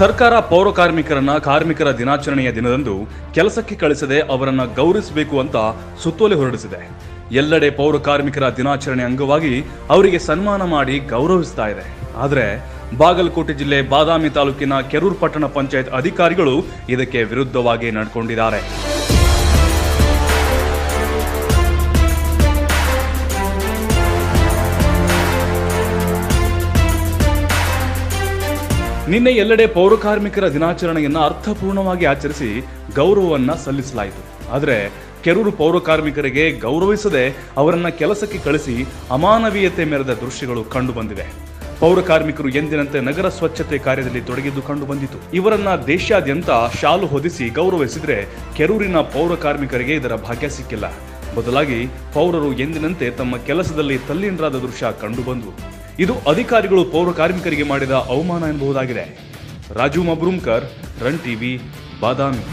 ಸರ್ಕಾರ ಪೌರ ಕಾರ್ಮಿಕರನ್ನ ಕಾರ್ಮಿಕರ ದಿನಾಚರಣೆಯ ದಿನದಂದು ಕೆಲಸಕ್ಕೆ ಕಳಿಸದೆ ಅವರನ್ನ ಗೌರವಿಸಬೇಕು ಅಂತ ಸುತ್ತೋಲೆ ಹೊರಡಿಸಿದೆ ಎಲ್ಲೆಡೆ ಪೌರ ಕಾರ್ಮಿಕರ ದಿನಾಚರಣೆ ಅಂಗವಾಗಿ ಅವರಿಗೆ ಸನ್ಮಾನ ಮಾಡಿ ಗೌರವಿಸ್ತಾ ಇದೆ ಆದರೆ ಬಾಗಲಕೋಟೆ ಜಿಲ್ಲೆ ಬಾದಾಮಿ ತಾಲೂಕಿನ ಕೆರೂರು ಪಟ್ಟಣ ಪಂಚಾಯತ್ ಅಧಿಕಾರಿಗಳು ಇದಕ್ಕೆ ವಿರುದ್ಧವಾಗಿ ನಡ್ಕೊಂಡಿದ್ದಾರೆ ನಿನ್ನೆ ಎಲ್ಲೆಡೆ ಪೌರ ಕಾರ್ಮಿಕರ ದಿನಾಚರಣೆಯನ್ನ ಅರ್ಥಪೂರ್ಣವಾಗಿ ಆಚರಿಸಿ ಗೌರವವನ್ನ ಸಲ್ಲಿಸಲಾಯಿತು ಆದರೆ ಕೆರೂರು ಪೌರ ಕಾರ್ಮಿಕರಿಗೆ ಗೌರವಿಸದೆ ಅವರನ್ನ ಕೆಲಸಕ್ಕೆ ಕಳಿಸಿ ಅಮಾನವೀಯತೆ ಮೆರೆದ ದೃಶ್ಯಗಳು ಕಂಡು ಬಂದಿವೆ ಪೌರ ಕಾರ್ಮಿಕರು ಎಂದಿನಂತೆ ನಗರ ಸ್ವಚ್ಛತೆ ಕಾರ್ಯದಲ್ಲಿ ತೊಡಗಿದ್ದು ಕಂಡು ಬಂದಿತು ಇವರನ್ನ ದೇಶಾದ್ಯಂತ ಶಾಲು ಹೊದಿಸಿ ಗೌರವಿಸಿದ್ರೆ ಕೆರೂರಿನ ಪೌರ ಕಾರ್ಮಿಕರಿಗೆ ಇದರ ಭಾಗ್ಯ ಸಿಕ್ಕಿಲ್ಲ ಬದಲಾಗಿ ಪೌರರು ಎಂದಿನಂತೆ ತಮ್ಮ ಕೆಲಸದಲ್ಲಿ ತಲ್ಲೀನರಾದ ದೃಶ್ಯ ಕಂಡು ಬಂದವು ಇದು ಅಧಿಕಾರಿಗಳು ಪೌರ ಕಾರ್ಮಿಕರಿಗೆ ಮಾಡಿದ ಅವಮಾನ ಎನ್ನಬಹುದಾಗಿದೆ Raju Mabroomkar run TV Badami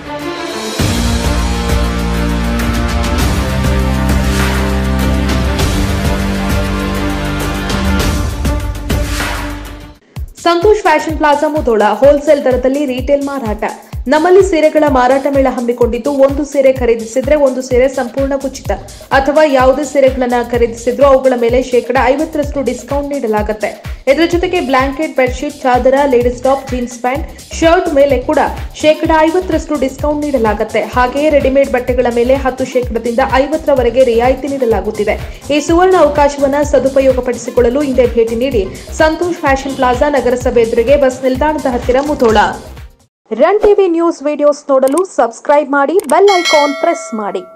Santosh fashion plaza Mudhol wholesale ದರದಲ್ಲಿ ರೀಟೇಲ್ ಮಾರಾಟ ನಮ್ಮಲ್ಲಿ ಸೀರೆಗಳ ಮಾರಾಟ ಮೇಳ ಹಮ್ಮಿಕೊಂಡಿದ್ದು ಒಂದು ಸೀರೆ ಖರೀದಿಸಿದ್ರೆ ಒಂದು ಸೀರೆ ಸಂಪೂರ್ಣ ಉಚಿತ ಅಥವಾ ಯಾವುದೇ ಸೀರೆಗಳನ್ನ ಖರೀದಿಸಿದ್ರೂ ಅವುಗಳ ಮೇಲೆ ಶೇಕಡ ಐವತ್ತರಷ್ಟು ಡಿಸ್ಕೌಂಟ್ ನೀಡಲಾಗುತ್ತೆ ಇದರ ಜೊತೆಗೆ ಬ್ಲಾಂಕೆಟ್ ಬೆಡ್ಶೀಟ್ ಚಾದರ ladies top jeans pant shirt ಮೇಲೆ ಕೂಡ ಶೇಕಡ ಐವತ್ತರಷ್ಟು ಡಿಸ್ಕೌಂಟ್ ನೀಡಲಾಗುತ್ತೆ ಹಾಗೆಯೇ ರೆಡಿಮೇಡ್ ಬಟ್ಟೆಗಳ ಮೇಲೆ ಹತ್ತು ಶೇಕಡದಿಂದ ಐವತ್ತರವರೆಗೆ ರಿಯಾಯಿತಿ ನೀಡಲಾಗುತ್ತಿದೆ ಈ ಸುವರ್ಣ ಅವಕಾಶವನ್ನ ಸದುಪಯೋಗಪಡಿಸಿಕೊಳ್ಳಲು ಹಿಂದೆ ಭೇಟಿ ನೀಡಿ ಸಂತೋಷ್ ಫ್ಯಾಷನ್ ಪ್ಲಾಜಾ ನಗರಸಭೆ ಎದುರಿಗೆ ಬಸ್ ನಿಲ್ದಾಣದ ಹತ್ತಿರ Mudhol run TV news videos ನೋಡಲು ಸಬ್ಸ್ಕ್ರೈಬ್ ಮಾಡಿ ಬೆಲ್ ಐಕಾನ್ ಪ್ರೆಸ್ ಮಾಡಿ